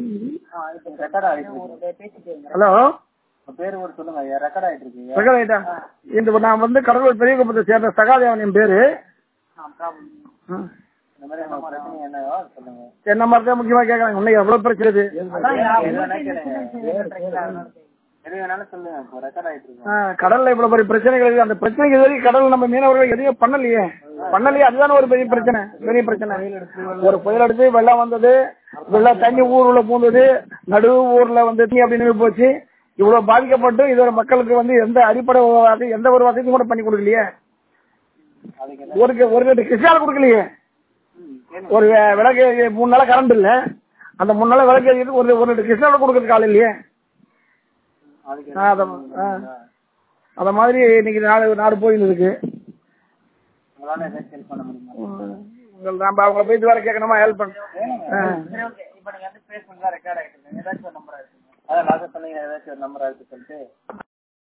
Record ஆயிட்டு இருக்கு hello உங்க பேரு கூட சொல்லுங்க ஐயா ரெக்கார்ட் ஆயிட்டு இருக்கு சகல ஐயா இந்த நான் வந்து கடலூர் பெரிய குப்பத்தை சேர்ந்த சகாதேவன் என் பேரு ம். இந்த மாதிரி உங்க பிரச்சனை என்னவோ அது சொல்லுங்க என்ன மாதிரி தான் முக்கியமா கேட்கறாங்க இன்னைக்கு எவ்வளவு பிரச்சனை இது எது வேணா கேளுங்க. எது வேணாலும் சொல்லுங்க இப்போ ரெக்கார்ட் ஆயிட்டு இருக்கு ஆ, கடல்ல இவ்வளவு பெரிய பிரச்சனைகள் இருக்கு அந்த பிரச்சனைக்கு இது வரைக்கும் கடல் நம்ம மீனவர்கள் எதுவுமே பண்ணலையே பண்ணலையே அதுதானே ஒரு பெரிய பிரச்சனை பெரிய பிரச்சனை ஒரு புயல் அடிச்சு வெள்ளம் வந்தது வெள்ளம் தண்ணி ஊருல பூந்தது நடு ஊர்ல வந்து தண்ணி அப்படின்னு போச்சு இவ்வளவு பாதிக்கப்பட்டு இது மக்களுக்கு வந்து எந்த அடிப்படை வசதி எந்த ஒரு வசதியும் கூட பண்ணி கொடுக்கலையே அதுக்கு என்ன ஒரு க- ஒரு ரெண்டு கிருஷ்ணால கொடுக்கலையே ஒரு வே- விளக்கு மூணு நாளா கரண்ட் இல்ல அந்த மூணு நாளா விளக்கு எரியுது, ஒரு ஒரு ரெண்டு கிருஷ்ணால கொடுக்கறதுக்கு ஆள் இல்லையே அதுக்கு ஆ, அத ஆ. அத மாதிரி இன்னைக்கு நாடு நாடு போயின்னு இருக்கு உங்களால ஏதாச்சும் ஹெல்ப் பண்ண முடியுமா உங்கள் நம்ம அவங்கள போயிட்டு வர கேட்கணுமா ஹெல்ப் பண்ண ஆ. சரி ஓகே இப்போ நீங்க வந்து பேஸ் பண்ணலாம் ரெக்கார்ட் ஆயிட்டு இருக்கு ஏதாச்சும் ஒரு நம்பர் இருக்கு அதான் லாஸ்ட் சொன்னீங்க ஏதாச்சும் ஒரு நம்பர் இருக்கு சொல்லிட்டு